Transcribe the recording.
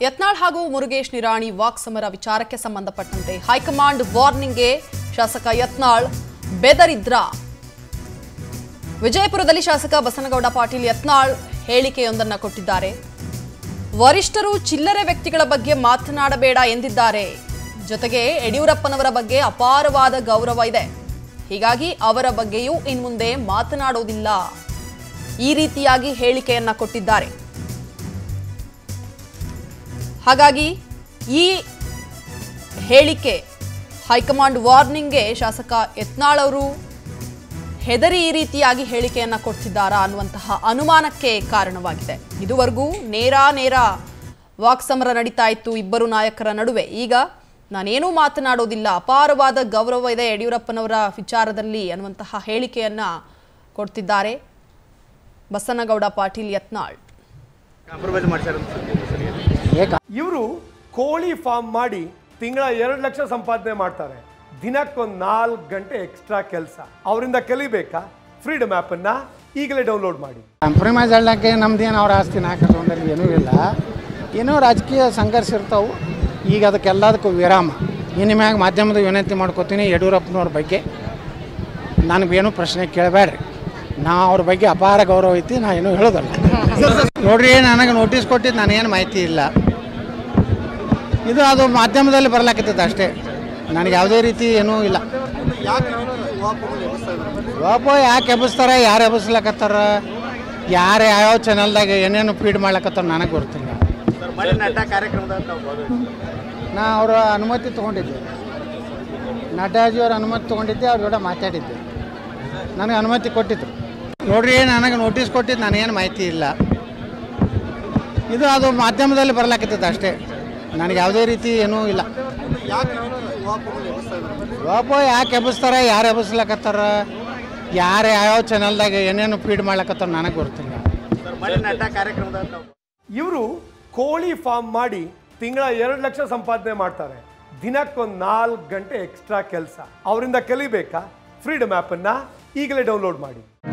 ಯತ್ನಾಳ್ ಹಾಗೂ ಮುರುಗೇಶ್ ನಿರಾಣಿ ವಾಕ್ ಸಮರ ವಿಚಾರಕ್ಕೆ ಸಂಬಂಧಪಟ್ಟಂತೆ ಹೈಕಮಾಂಡ್ ವಾರ್ನಿಂಗ್ಗೆ ಶಾಸಕ ಯತ್ನಾಳ್ ಬೆದರಿದ್ರ ವಿಜಯಪುರದಲ್ಲಿ ಶಾಸಕ ಬಸನಗೌಡ ಪಾಟೀಲ್ ಯತ್ನಾಳ್ ಹೇಳಿಕೆಯೊಂದನ್ನು ಕೊಟ್ಟಿದ್ದಾರೆ ವರಿಷ್ಠರು ಚಿಲ್ಲರೆ ವ್ಯಕ್ತಿಗಳ ಬಗ್ಗೆ ಮಾತನಾಡಬೇಡ ಎಂದಿದ್ದಾರೆ ಜೊತೆಗೆ ಯಡಿಯೂರಪ್ಪನವರ ಬಗ್ಗೆ ಅಪಾರವಾದ ಗೌರವ ಇದೆ ಹೀಗಾಗಿ ಅವರ ಬಗ್ಗೆಯೂ ಇನ್ಮುಂದೆ ಮಾತನಾಡೋದಿಲ್ಲ ಈ ರೀತಿಯಾಗಿ ಹೇಳಿಕೆಯನ್ನ ಕೊಟ್ಟಿದ್ದಾರೆ ಹಾಗಾಗಿ ಈ ಹೇಳಿಕೆ ಹೈಕಮಾಂಡ್ ವಾರ್ನಿಂಗ್ಗೆ ಶಾಸಕ ಯತ್ನಾಳ್ ಅವರು ಹೆದರಿ ಈ ರೀತಿಯಾಗಿ ಹೇಳಿಕೆಯನ್ನ ಕೊಡ್ತಿದ್ದಾರಾ ಅನ್ನುವಂತಹ ಅನುಮಾನಕ್ಕೆ ಕಾರಣವಾಗಿದೆ ಇದುವರೆಗೂ ನೇರ ನೇರ ವಾಕ್ ಸಮರ ನಡೀತಾ ಇತ್ತು ಇಬ್ಬರು ನಾಯಕರ ನಡುವೆ ಈಗ ನಾನೇನೂ ಮಾತನಾಡೋದಿಲ್ಲ ಅಪಾರವಾದ ಗೌರವ ಇದೆ ಯಡಿಯೂರಪ್ಪನವರ ವಿಚಾರದಲ್ಲಿ ಅನ್ನುವಂತಹ ಹೇಳಿಕೆಯನ್ನ ಕೊಡ್ತಿದ್ದಾರೆ ಬಸನಗೌಡ ಪಾಟೀಲ್ ಯತ್ನಾಳ್ ಕಾಂಪ್ರಮೈಸ್ ಮಾಡ್ಸಾರ ಇವರು ಕೋಳಿ ಫಾರ್ಮ್ ಮಾಡಿ ತಿಂಗಳ ಎರಡು ಲಕ್ಷ ಸಂಪಾದನೆ ಮಾಡ್ತಾರೆ ದಿನಕ್ಕೊಂದು ನಾಲ್ಕು ಗಂಟೆ ಎಕ್ಸ್ಟ್ರಾ ಕೆಲಸ ಅವರಿಂದ ಕಲಿಬೇಕಾ ಫ್ರೀಡಮ್ ಆ್ಯಪನ್ನ ಈಗಲೇ ಡೌನ್ಲೋಡ್ ಮಾಡಿ ಕಾಂಪ್ರಮೈಸ್ ಹೇಳಕ್ಕೆ ನಮ್ದೇನು ಅವ್ರ ಆಸ್ತಿನ ಹಾಕೋದ್ರಲ್ಲಿ ಏನೂ ಇಲ್ಲ ಏನೋ ರಾಜಕೀಯ ಸಂಘರ್ಷ ಇರ್ತಾವೆ ಈಗ ಅದಕ್ಕೆಲ್ಲದಕ್ಕೂ ವಿರಾಮ ಇನ್ನು ಮ್ಯಾಗ ಮಾಧ್ಯಮದ ವಿನಂತಿ ಮಾಡ್ಕೋತೀನಿ ಯಡಿಯೂರಪ್ಪನವ್ರ ಬಗ್ಗೆ ನನಗೇನು ಪ್ರಶ್ನೆ ಕೇಳಬೇಡ್ರಿ ನಾ ಅವ್ರ ಬಗ್ಗೆ ಅಪಾರ ಗೌರವ ಐತಿ ನಾ ಏನೂ ಹೇಳೋದಲ್ಲ ನೋಡ್ರಿ ನನಗೆ ನೋಟಿಸ್ ಕೊಟ್ಟಿದ್ದು ನನಗೇನು ಮಾಹಿತಿ ಇಲ್ಲ ಇದು ಅದು ಮಾಧ್ಯಮದಲ್ಲಿ ಬರ್ಲಾಕತ್ತೈತೆ ಅಷ್ಟೇ ನನಗೆ ಯಾವುದೇ ರೀತಿ ಏನೂ ಇಲ್ಲ ಒಬ್ಬ ಯಾಕೆ ಎಬ್ಬಿಸ್ತಾರೆ ಯಾರು ಎಬ್ಬಿಸ್ಲಕತ್ತಾರ ಯಾರು ಯಾವ್ಯಾವ ಚಾನಲ್ದಾಗ ಏನೇನು ಫೀಡ್ ಮಾಡ್ಲಕತ್ತಾರ ನನಗೆ ಗೊತ್ತಿಲ್ಲ ಮನೆ ನಟ ಕಾರ್ಯಕ್ರಮದಾಗ ತಾವು ಭಾಗವಹಿಸಿ. ನಾ ಅವರ ಅನುಮತಿ ತೊಗೊಂಡಿದ್ದೆ ನಟಾಜಿಯವ್ರ ಅನುಮತಿ ತೊಗೊಂಡಿದ್ದೆ ಅವ್ರ ಕೂಡ ಮಾತಾಡಿದ್ದೆ ನನಗೆ ಅನುಮತಿ ಕೊಟ್ಟಿದ್ರು ನೋಡ್ರಿ ನನಗೆ ನೋಟಿಸ್ ಕೊಟ್ಟಿದ್ದು ನನಗೇನು ಮಾಹಿತಿ ಇಲ್ಲ ಇದು ಅದು ಮಾಧ್ಯಮದಲ್ಲಿ ಬರ್ಲಾಕತ್ತೈತೆ ಅಷ್ಟೇ ನನಗೆ ಯಾವುದೇ ರೀತಿ ಏನೂ ಇಲ್ಲ ಒಬ್ಬ ಯಾಕೆ ಎಬ್ಬಿಸ್ತಾರೆ ಯಾರು ಎಬ್ಬಿಸ್ಲಕತ್ತಾರ ಯಾರು ಯಾವ್ಯಾವ ಚಾನಲ್ದಾಗ ಏನೇನು ಫೀಡ್ ಮಾಡ್ಲಕತ್ತಾರ ನನಗೆ ಗೊತ್ತಿಲ್ಲ ಮನೆ ನಟ ಕಾರ್ಯಕ್ರಮದಾಗ ತಾವು ಇವರು ಕೋಳಿ ಫಾರ್ಮ್ ಮಾಡಿ ತಿಂಗಳ ಎರಡು ಲಕ್ಷ ಸಂಪಾದನೆ ಮಾಡ್ತಾರೆ ದಿನಕ್ಕೊಂದು ನಾಲ್ಕು ಗಂಟೆ ಎಕ್ಸ್ಟ್ರಾ ಕೆಲಸ ಅವರಿಂದ ಕಲಿಬೇಕಾ ಫ್ರೀಡಮ್ ಆ್ಯಪನ್ನ ಈಗಲೇ ಡೌನ್ಲೋಡ್ ಮಾಡಿ